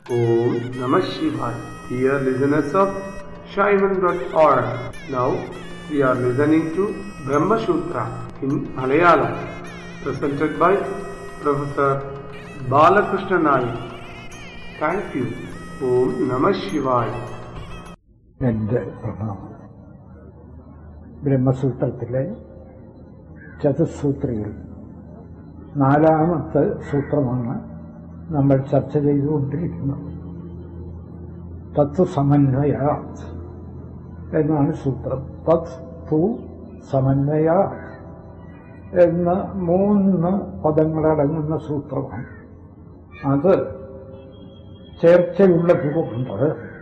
Om Namah Shivaya. Dear listeners of Shaivan.org, now we are listening to Brahma Sutra in Malayalam, presented by Professor Balakrishna Nayak. Thank you. Om Namah Shivaya. എൻ്റെ പ്രണാമം ബ്രഹ്മസൂത്രത്തിലെ ചതുസൂത്രികൾ നാലാമത്തെ സൂത്രമാണ് നമ്മൾ ചർച്ച ചെയ്തുകൊണ്ടിരിക്കുന്നത് തത്വസമന്വയാത് എന്നാണ് സൂത്രം തത് തു സമന്വയാത് എന്ന മൂന്ന് പദങ്ങളടങ്ങുന്ന സൂത്രമാണ് അത് ചേർച്ചയുള്ളതുകൊണ്ട്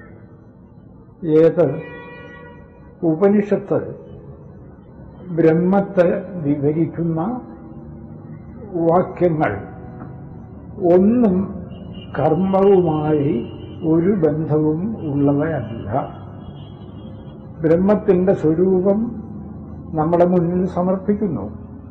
ഏത് ഉപനിഷത്ത് ബ്രഹ്മത്തെ വിവരിക്കുന്ന വാക്യങ്ങൾ ഒന്നും കർമ്മവുമായി ഒരു ബന്ധവും ഉള്ളവയല്ല ബ്രഹ്മത്തിന്റെ സ്വരൂപം നമ്മുടെ മുന്നിൽ സമർപ്പിക്കുന്നു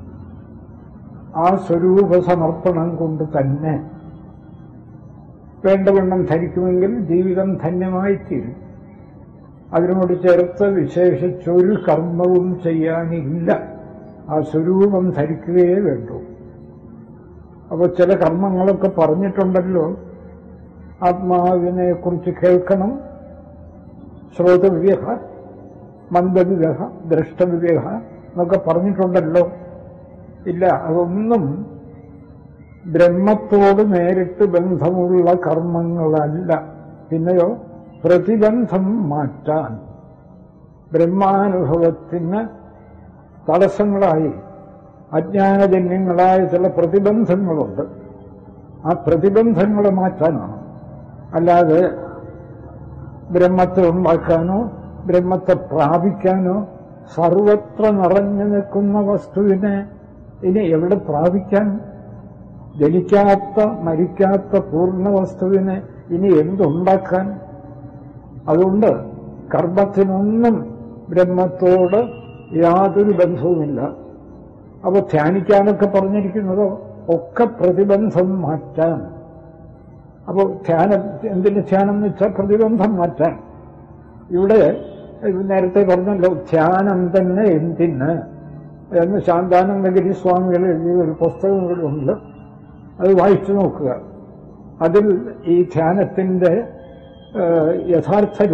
ആ സ്വരൂപ സമർപ്പണം കൊണ്ട് തന്നെ വേണ്ടവണ്ണം ധരിക്കുമെങ്കിൽ ജീവിതം ധന്യമായി തീരും അതിനോട് ചേർത്ത് വിശേഷിച്ചൊരു കർമ്മവും ചെയ്യാനില്ല ആ സ്വരൂപം ധരിക്കുകയേ വേണ്ടൂ അപ്പോൾ ചില കർമ്മങ്ങളൊക്കെ പറഞ്ഞിട്ടുണ്ടല്ലോ ആത്മാവിനെ കുറിച്ച് കേൾക്കണം ശ്രോതവിവേഹ മന്ദവിവേഹ ദ്രഷ്ടവിവേഹ എന്നൊക്കെ പറഞ്ഞിട്ടുണ്ടല്ലോ ഇല്ല അതൊന്നും ബ്രഹ്മത്തോട് നേരിട്ട് ബന്ധമുള്ള കർമ്മങ്ങളല്ല പിന്നെയോ പ്രതിബന്ധം മാറ്റാൻ ബ്രഹ്മാനുഭവത്തിന് തടസ്സങ്ങളായി അജ്ഞാനജന്യങ്ങളായ ചില പ്രതിബന്ധങ്ങളുണ്ട് ആ പ്രതിബന്ധങ്ങളെ മാറ്റാനാണ് അല്ലാതെ ബ്രഹ്മത്തെ ഉണ്ടാക്കാനോ ബ്രഹ്മത്തെ പ്രാപിക്കാനോ സർവത്ര നിറഞ്ഞു നിൽക്കുന്ന വസ്തുവിനെ ഇനി എവിടെ പ്രാപിക്കാൻ ജനിക്കാത്ത മരിക്കാത്ത പൂർണ്ണ വസ്തുവിനെ ഇനി എന്തുണ്ടാക്കാൻ അതുകൊണ്ട് കർമ്മത്തിനൊന്നും ബ്രഹ്മത്തോട് യാതൊരു ബന്ധവുമില്ല അപ്പോൾ ധ്യാനിക്കാനൊക്കെ പറഞ്ഞിരിക്കുന്നതോ ഒക്കെ പ്രതിബന്ധം മാറ്റാൻ അപ്പോൾ ധ്യാനം എന്തിന് ധ്യാനം എന്ന് വെച്ചാൽ പ്രതിബന്ധം മാറ്റാൻ ഇവിടെ നേരത്തെ പറഞ്ഞല്ലോ ധ്യാനം തന്നെ എന്തിന് എന്ന് ശാന്താനന്ദഗിരി സ്വാമികൾ എഴുതിയ ഒരു പുസ്തകം കൂടെ ഉണ്ട് അത് വായിച്ചു നോക്കുക അതിൽ ഈ ധ്യാനത്തിന്റെ യഥാർത്ഥ